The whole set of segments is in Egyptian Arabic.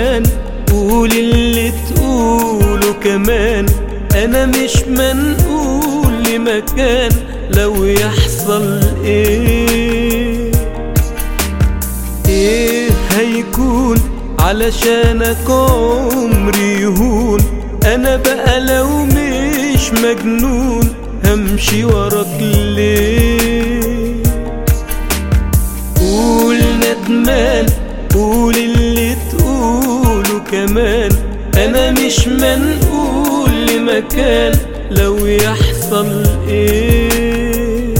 ندمان قول اللي تقوله كمان انا مش منقول لمكان لو يحصل ايه ايه هيكون علشانك عمري يهون انا بقى لو مش مجنون همشي وراك ليه قول ندمان قول اللي تقوله كمان انا مش منقول لمكان لو يحصل ايه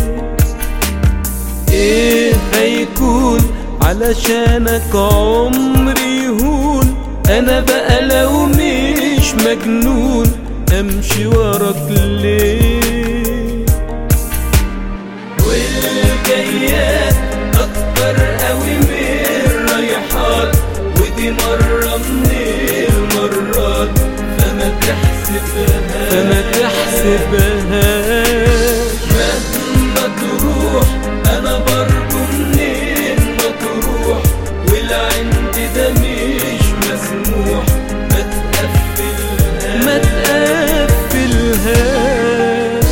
ايه هيكون علشانك عمري يهون انا بقى لو مش مجنون امشي وراك ليه والجايات اكتر قوي من رايحات ودي مرة من المرات فما تحسبهاش فما تحسبهاش مهما تروح انا برضو منين ما تروح والعند ده مش مسموح ما تقفلهاش ما تقفلهاش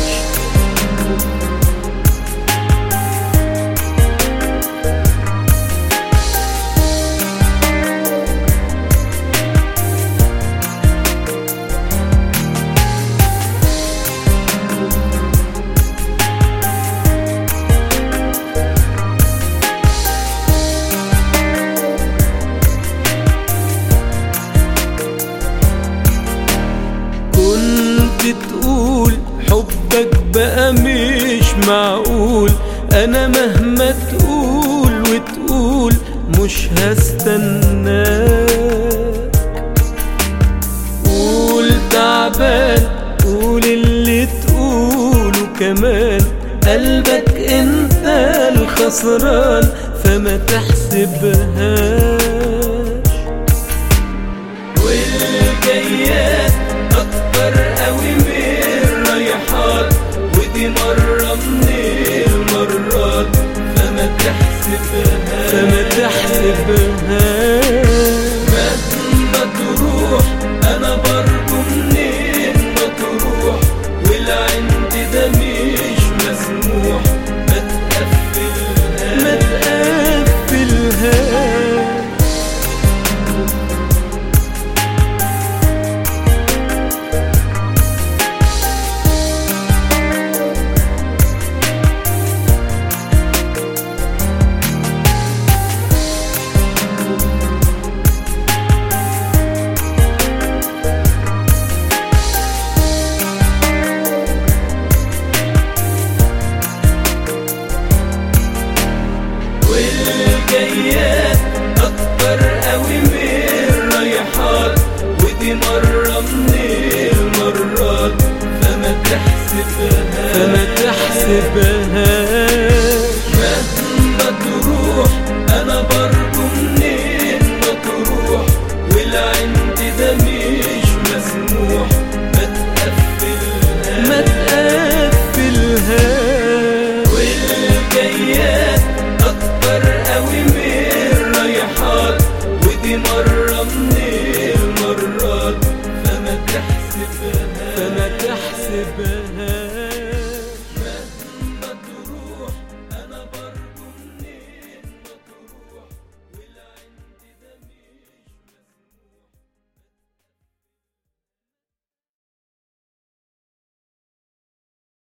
كنت تقول حبك بقى مش معقول انا مهما تقول وتقول مش هستناك قول تعبان قول اللي تقوله كمان قلبك انت الخسران فما تحسبهاش والجايات اكتر قوي من رايحات ودي مرة من المرات فما تحسبهاش فما تحسبهاش مهما تروح انا برضو منين ما تروح والعند ده مش مسموح ما تقفلهاش ما تقفلهاش والجايات اكتر قوي من رايحات ودي مرة من المرات فما تحسبهاش فما تحسبهاش مهما تروح انا برضو منين ما تروح والعند ده مش مسموح ما تقفلهاش ما تقفلهاش والجايات اكتر قوي من رايحات ودي مرة من المرات فما تحسبهاش فما تحسبهاش